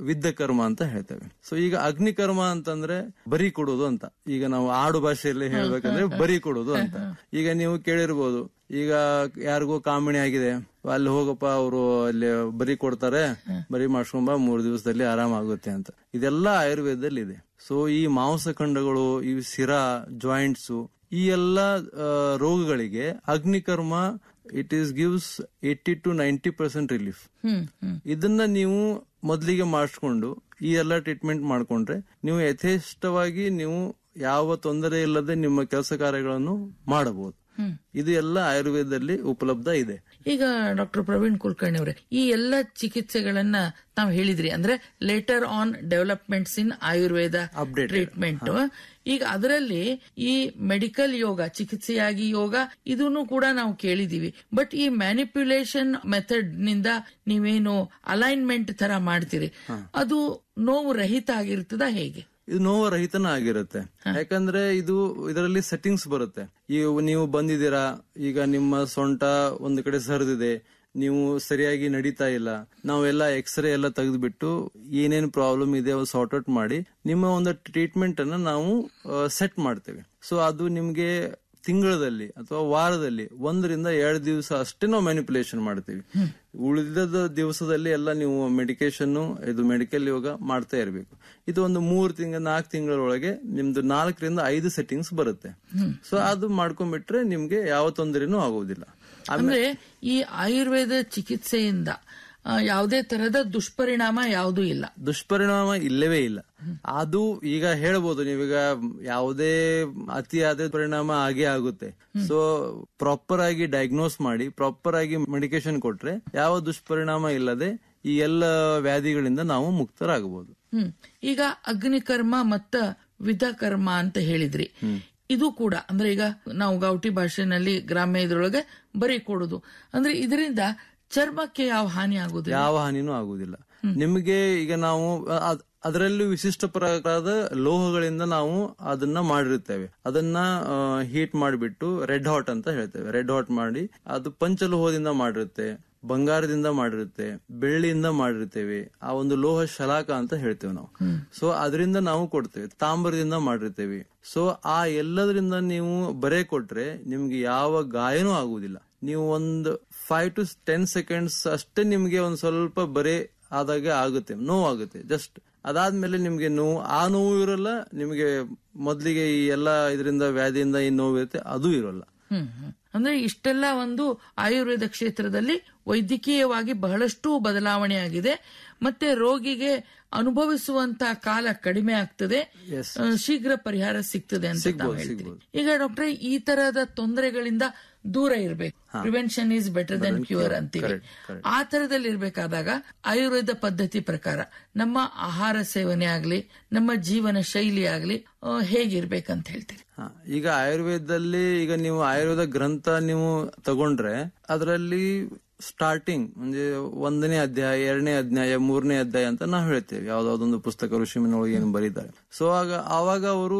ವಿದ್ದ ಕರ್ಮ ಅಂತ ಹೇಳ್ತೇವೆ ಸೊ ಈಗ ಅಗ್ನಿ ಕರ್ಮ ಅಂತಂದ್ರೆ ಬರಿ ಕೊಡೋದು ಅಂತ ಈಗ ನಾವು ಆಡು ಭಾಷೆಯಲ್ಲಿ ಹೇಳ್ಬೇಕಂದ್ರೆ ಬರಿ ಕೊಡೋದು ಅಂತ ಈಗ ನೀವು ಕೇಳಿರ್ಬೋದು ಈಗ ಯಾರಿಗೂ ಕಾಮಿಣಿ ಆಗಿದೆ ಅಲ್ಲಿ ಹೋಗಪ್ಪ ಅವರು ಅಲ್ಲಿ ಬರಿ ಕೊಡ್ತಾರೆ ಬರಿ ಮಾಡ್ಸ್ಕೊಂಬ ಮೂರ್ ದಿವಸದಲ್ಲಿ ಆರಾಮ ಆಗುತ್ತೆ ಅಂತ ಇದೆಲ್ಲ ಆಯುರ್ವೇದದಲ್ಲಿ ಇದೆ ಸೊ ಈ ಮಾಂಸಖಂಡಗಳು ಈ ಸಿರ ಜಾಯಿಂಟ್ಸ್ ಈ ಎಲ್ಲ ಆ, ರೋಗಗಳಿಗೆ ಅಗ್ನಿಕರ್ಮ it is gives eighty to ninety percent relief hmm hmm ಇದನ್ನ ನೀವು ಮೊದಲಿಗೆ ಮಾಡಿಸ್ಕೊಂಡು ಈ ಎಲ್ಲ ಟ್ರೀಟ್ಮೆಂಟ್ ಮಾಡ್ಕೊಂಡ್ರೆ ನೀವು ಯಥೇಷ್ಟವಾಗಿ ನೀವು ಯಾವ ತೊಂದರೆ ಇಲ್ಲದೆ ನಿಮ್ಮ ಕೆಲಸ ಕಾರ್ಯಗಳನ್ನು ಮಾಡಬಹುದು ಇದು ಎಲ್ಲ ಆಯುರ್ವೇದದಲ್ಲಿ ಉಪಲಬ್ಧ ಇದೆ ಈಗ ಡಾಕ್ಟರ್ ಪ್ರವೀಣ್ ಕುಲಕರ್ಣಿ ಅವರೇ ಈ ಎಲ್ಲ ಚಿಕಿತ್ಸೆಗಳನ್ನ ತಾವು ಹೇಳಿದ್ರಿ ಅಂದ್ರೆ later on developments in Ayurveda Updated. Treatment ಈಗ ಅದರಲ್ಲಿ ಈ ಮೆಡಿಕಲ್ ಯೋಗ ಚಿಕಿತ್ಸೆಯಾಗಿ ಯೋಗ ಇದನ್ನು ಕೂಡ ನಾವು ಕೇಳಿದೀವಿ ಬಟ್ ಈ ಮ್ಯಾನಿಪ್ಯುಲೇಷನ್ ಮೆಥಡ್ ನಿಂದ ನೀವೇನು ಅಲೈನ್ಮೆಂಟ್ ತರ ಮಾಡ್ತೀರಿ ಅದು ನೋವು ರಹಿತ ಆಗಿರ್ತದ ಹೇಗೆ ಇದು ನೋವು ರಹಿತನ ಆಗಿರುತ್ತೆ ಯಾಕಂದ್ರೆ ಇದು ಇದರಲ್ಲಿ ಸೆಟ್ಟಿಂಗ್ಸ್ ಬರುತ್ತೆ ಈ ನೀವು ಬಂದಿದ್ದೀರಾ ಈಗ ನಿಮ್ಮ ಸೊಂಟ ಒಂದು ಕಡೆ ಸರಿದಿದೆ ನೀವು ಸರಿಯಾಗಿ ನಡೀತಾ ಇಲ್ಲ ನಾವೆಲ್ಲ ಎಕ್ಸ್ರೇ ಎಲ್ಲ ತೆಗೆದ್ಬಿಟ್ಟು ಏನೇನ್ ಪ್ರಾಬ್ಲಮ್ ಇದೆ ಅವು ಸಾರ್ಟ್ ಔಟ್ ಮಾಡಿ ನಿಮ್ಮ ಒಂದು ಟ್ರೀಟ್ಮೆಂಟ್ ಅನ್ನ ನಾವು ಸೆಟ್ ಮಾಡ್ತೇವೆ ಸೊ ಅದು ನಿಮ್ಗೆ ತಿಂಗಳಲ್ಲಿ ಅಥವಾ ವಾರದಲ್ಲಿ ಒಂದರಿಂದ ಎರಡು ದಿವಸ ಅಷ್ಟೇ ನಾವು ಮ್ಯಾನಿಪುಲೇಷನ್ ಮಾಡ್ತೀವಿ ಉಳಿದ ದಿವಸದಲ್ಲಿ ಎಲ್ಲ ನೀವು ಮೆಡಿಕೇಶನ್ ಇದು ಮೆಡಿಕಲ್ ಯೋಗ ಮಾಡ್ತಾ ಇರಬೇಕು ಇದು ಒಂದು ಮೂರ್ ತಿಂಗಳ ನಾಲ್ಕು ತಿಂಗಳೊಳಗೆ ನಿಮ್ದು ನಾಲ್ಕರಿಂದ ಐದು ಸೆಟ್ಟಿಂಗ್ಸ್ ಬರುತ್ತೆ ಸೊ ಅದು ಮಾಡ್ಕೊಂಡ್ಬಿಟ್ರೆ ನಿಮ್ಗೆ ಯಾವ ತೊಂದರೆನೂ ಆಗುವುದಿಲ್ಲ ಅಂದ್ರೆ ಈ ಆಯುರ್ವೇದ ಚಿಕಿತ್ಸೆಯಿಂದ ಆ, ಯಾವುದೇ ತರಹದ ದುಷ್ಪರಿಣಾಮ ಯಾವುದೂ ಇಲ್ಲ ದುಷ್ಪರಿಣಾಮ ಇಲ್ಲವೇ ಇಲ್ಲ ಅದು ಈಗ ಹೇಳ್ಬೋದು ನೀವೀಗ ಯಾವುದೇ ಅತಿಯಾದ ಪರಿಣಾಮ ಆಗೇ ಆಗುತ್ತೆ ಸೊ ಪ್ರಾಪರ್ ಆಗಿ ಡಯಾಗ್ನೋಸ್ ಮಾಡಿ ಪ್ರಾಪರ್ ಆಗಿ ಮೆಡಿಕೇಶನ್ ಕೊಟ್ರೆ ಯಾವ ದುಷ್ಪರಿಣಾಮ ಇಲ್ಲದೆ ಈ ಎಲ್ಲ ವ್ಯಾಧಿಗಳಿಂದ ನಾವು ಮುಕ್ತರಾಗಬಹುದು ಹ್ಮ್ ಈಗ ಅಗ್ನಿಕರ್ಮ ಮತ್ತ ವಿಧಕರ್ಮ ಅಂತ ಹೇಳಿದ್ರಿ ಇದು ಕೂಡ ಅಂದ್ರೆ ಈಗ ನಾವು ಗೌಟಿ ಭಾಷೆನಲ್ಲಿ ಗ್ರಾಮ್ಯ ಇದ್ರೊಳಗೆ ಬರೀ ಕೊಡುದು ಅಂದ್ರೆ ಇದರಿಂದ ಚರ್ಮಕ್ಕೆ ಯಾವ ಹಾನಿ ಆಗುದಿಲ್ಲ ಯಾವ ಹಾನಿನೂ ಆಗುವುದಿಲ್ಲ ನಿಮಗೆ ಈಗ ನಾವು ಅದ್- ಅದರಲ್ಲೂ ವಿಶಿಷ್ಟ ಪ್ರಕಾರದ ಲೋಹಗಳಿಂದ ನಾವು ಅದನ್ನ ಮಾಡಿರುತ್ತೇವೆ ಅದನ್ನ ಹೀಟ್ ಮಾಡಿಬಿಟ್ಟು ರೆಡ್ ಹಾಟ್ ಅಂತ ಹೇಳ್ತೇವೆ ರೆಡ್ ಹಾಟ್ ಮಾಡಿ ಅದು ಪಂಚಲೋಹದಿಂದ ಮಾಡಿರುತ್ತೆ ಬಂಗಾರದಿಂದ ಮಾಡಿರುತ್ತೆ ಬೆಳ್ಳಿಯಿಂದ ಮಾಡಿರ್ತೇವೆ ಆ ಒಂದು ಲೋಹ ಶಲಾಕ ಅಂತ ಹೇಳ್ತೇವೆ ನಾವು ಸೊ ಅದರಿಂದ ನಾವು ಕೊಡ್ತೇವೆ ತಾಮ್ರದಿಂದ ಮಾಡಿರ್ತೇವೆ ಸೊ ಆ ಎಲ್ಲದರಿಂದ ನೀವು ಬರೆ ಕೊಟ್ರೆ ನಿಮ್ಗೆ ಯಾವ ಗಾಯನೂ ಆಗುವುದಿಲ್ಲ ನೀವು ಒಂದು ಫೈವ್ ಟು ಟೆನ್ ಸೆಕೆಂಡ್ಸ್ ಅಷ್ಟೇ ನಿಮ್ಗೆ ಒಂದ್ ಸ್ವಲ್ಪ ಬರೆ ಆದಾಗ ಆಗುತ್ತೆ ನೋವು ಆಗುತ್ತೆ ಜಸ್ಟ್ ಅದಾದ್ಮೇಲೆ ನಿಮ್ಗೆ ನೋವು ಆ ನೋವು ಇರಲ್ಲ ನಿಮ್ಗೆ ಮೊದ್ಲಿಗೆ ಈ ಎಲ್ಲಾ ಇದರಿಂದ ವ್ಯಾಧಿಯಿಂದ ಈ ನೋವು ಇರುತ್ತೆ ಅದು ಇರೋಲ್ಲ ಹ್ಮ್ ಹ್ಮ್. ಅಂದ್ರೆ ಇಷ್ಟೆಲ್ಲ ಒಂದು ಆಯುರ್ವೇದ ಕ್ಷೇತ್ರದಲ್ಲಿ ವೈದ್ಯಕೀಯವಾಗಿ ಬಹಳಷ್ಟು ಬದಲಾವಣೆ ಆಗಿದೆ ಮತ್ತೆ ರೋಗಿಗೆ ಅನುಭವಿಸುವಂತ ಕಾಲ ಕಡಿಮೆ ಆಗ್ತದೆ Yes. ಆ, ಶೀಘ್ರ ಪರಿಹಾರ ಸಿಗ್ತದೆ ಅಂತ ತಾವು ಸಿಗ್ಬೋದು, ಹೇಳ್ತೀರಿ ಸಿಗ್ಬೋದು. ಈಗ ಡಾಕ್ಟ್ರೆ ಈ ತರಹದ ತೊಂದರೆಗಳಿಂದ ದೂರ ಇರ್ಬೇಕು prevention is better then cure ಅಂತೀವಿ Correct, correct. ಆ ತರದಲ್ಲಿ ಇರ್ಬೇಕಾದಾಗ ಆಯುರ್ವೇದ ಪದ್ಧತಿ ಪ್ರಕಾರ ನಮ್ಮ ಆಹಾರ ಸೇವನೆ ಆಗ್ಲಿ ನಮ್ಮ ಜೀವನ ಶೈಲಿ ಆಗ್ಲಿ ಆ, ಹೇಗಿರ್ಬೇಕಂತ ಹೇಳ್ತೀರಿ ಹಾ, ಈಗ ಆಯುರ್ವೇದದಲ್ಲಿ ಈಗ ನೀವು ಆಯುರ್ವೇದ ಗ್ರಂಥ ನೀವು ತಗೊಂಡ್ರೆ ಅದರಲ್ಲಿ ಸ್ಟಾರ್ಟಿಂಗ್ ಅಂದ್ರೆ ಒಂದನೇ ಅಧ್ಯಾಯ ಎರಡನೇ ಅಧ್ಯಾಯ ಮೂರನೇ ಅಧ್ಯಾಯ ಅಂತ ನಾವು ಹೇಳ್ತೇವೆ ಯಾವ್ದಾವ್ದೊಂದು ಪುಸ್ತಕ ಋಷಿಮನೊಳಗೆ ಏನು ಬರೀತಾರೆ ಸೊ ಆಗ ಆವಾಗ ಅವರು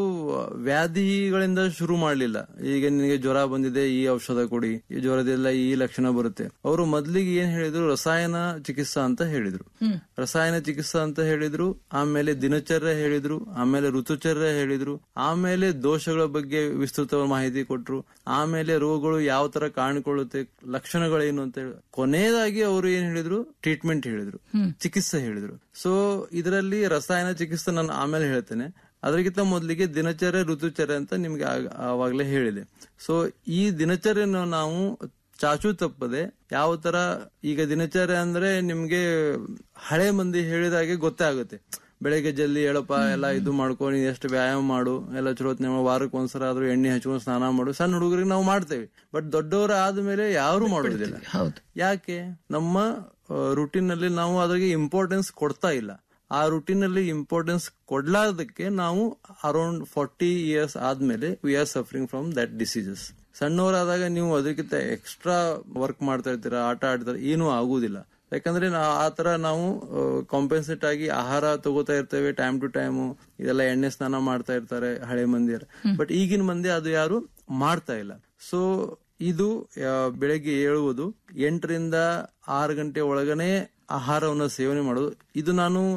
ವ್ಯಾಧಿಗಳಿಂದ ಶುರು ಮಾಡ್ಲಿಲ್ಲ ಈಗ ನಿನಗೆ ಜ್ವರ ಬಂದಿದೆ ಈ ಔಷಧ ಕೊಡಿ ಈ ಜ್ವರದೆಲ್ಲ ಈ ಲಕ್ಷಣ ಬರುತ್ತೆ ಅವರು ಮೊದ್ಲಿಗೆ ಏನ್ ಹೇಳಿದ್ರು ರಸಾಯನ ಚಿಕಿತ್ಸಾ ಅಂತ ಹೇಳಿದ್ರು ರಸಾಯನ ಚಿಕಿತ್ಸಾ ಅಂತ ಹೇಳಿದ್ರು ಆಮೇಲೆ ದಿನಚರ್ಯ ಹೇಳಿದ್ರು ಆಮೇಲೆ ಋತುಚರ್ಯ ಹೇಳಿದ್ರು ಆಮೇಲೆ ದೋಷಗಳ ಬಗ್ಗೆ ವಿಸ್ತೃತ ಮಾಹಿತಿ ಕೊಟ್ರು ಆಮೇಲೆ ರೋಗಗಳು ಯಾವ ತರ ಕಾಣಿಕೊಳ್ಳುತ್ತೆ ಲಕ್ಷಣಗಳೇನು ಅಂತ ಹೇಳಿ ಕೊನೆಯದಾಗಿ ಅವರು ಏನ್ ಹೇಳಿದ್ರು ಟ್ರೀಟ್ಮೆಂಟ್ ಹೇಳಿದ್ರು ಚಿಕಿತ್ಸೆ ಹೇಳಿದ್ರು ಸೊ ಇದರಲ್ಲಿ ರಸಾಯನ ಚಿಕಿತ್ಸೆ ನಾನು ಆಮೇಲೆ ಹೇಳ್ತೇನೆ ಅದಕ್ಕಿಂತ ಮೊದಲಿಗೆ ದಿನಚರ್ಯ ಋತುಚರ್ಯ ಅಂತ ನಿಮ್ಗೆ ಆಗ- ಆವಾಗ್ಲೇ ಹೇಳಿದೆ ಸೊ ಈ ದಿನಚರ್ಯನ ನಾವು ಚಾಚು ತಪ್ಪದೆ ಯಾವ ತರ ಈಗ ದಿನಚರ್ಯ ಅಂದ್ರೆ ನಿಮ್ಗೆ ಹಳೆ ಮಂದಿ ಹೇಳಿದಾಗೆ ಗೊತ್ತೇ ಆಗುತ್ತೆ ಬೆಳಗ್ಗೆ ಜಲ್ದಿ ಹೇಳಪ್ಪ ಎಲ್ಲ ಇದು ಮಾಡ್ಕೊ ನೀನ್ ಎಷ್ಟು ವ್ಯಾಯಾಮ ಮಾಡು ಎಲ್ಲ ಚಲೋತ್ನೆ ಮಾಡು, ವಾರಕ್ಕೆ ಒಂದ್ಸಲ ಆದ್ರೂ ಎಣ್ಣೆ ಹಚ್ಕೊಂಡು ಸ್ನಾನ ಮಾಡು ಸಣ್ಣ ಹುಡುಗರಿಗೆ ನಾವು ಮಾಡ್ತೇವೆ ಬಟ್ ದೊಡ್ಡವರ ಆದ್ಮೇಲೆ ಯಾರು ಮಾಡೋದಿಲ್ಲ ಹೌದು ಯಾಕೆ ನಮ್ಮ ರುಟೀನ್ ನಲ್ಲಿ ನಾವು ಅದ್ರಿಗೆ ಇಂಪಾರ್ಟೆನ್ಸ್ ಕೊಡ್ತಾ ಇಲ್ಲ ಆ ರುಟೀನ್ ಅಲ್ಲಿ ಇಂಪಾರ್ಟೆನ್ಸ್ ಕೊಡ್ಲಾರ್ದಕ್ಕೆ ನಾವು ಅರೌಂಡ್ ಫಾರ್ಟಿ ಇಯರ್ಸ್ ಆದ್ಮೇಲೆ we are suffering from that diseases ಸಣ್ಣವರಾದಾಗ ನೀವು ಅದಕ್ಕಿಂತ ಎಕ್ಸ್ಟ್ರಾ ವರ್ಕ್ ಮಾಡ್ತಾ ಇರ್ತೀರಾ ಆಟ ಆಡ್ತಾರೆ ಏನೂ ಆಗುದಿಲ್ಲ ಯಾಕಂದ್ರೆ ನಾ- ಆ ತರ ನಾವು ಕಾಂಪೆನ್ಸೇಟ್ ಆಗಿ ಆಹಾರ ತಗೋತಾ ಇರ್ತೇವೆ ಟೈಮ್ ಟು ಟೈಮ್ ಇದೆಲ್ಲ ಎಣ್ಣೆ ಸ್ನಾನ ಮಾಡ್ತಾ ಇರ್ತಾರೆ ಹಳೆ ಮಂದಿಯರು ಬಟ್ ಈಗಿನ ಮಂದಿ ಅದು ಯಾರು ಮಾಡ್ತಾ ಇಲ್ಲ ಸೊ ಇದು ಆ, ಬೆಳಗ್ಗೆ ಏಳುವುದು ಎಂಟರಿಂದ ಆರು ಗಂಟೆ ಒಳಗನೆ ಆಹಾರವನ್ನು ಸೇವನೆ ಮಾಡೋದು ಇದು ನಾನು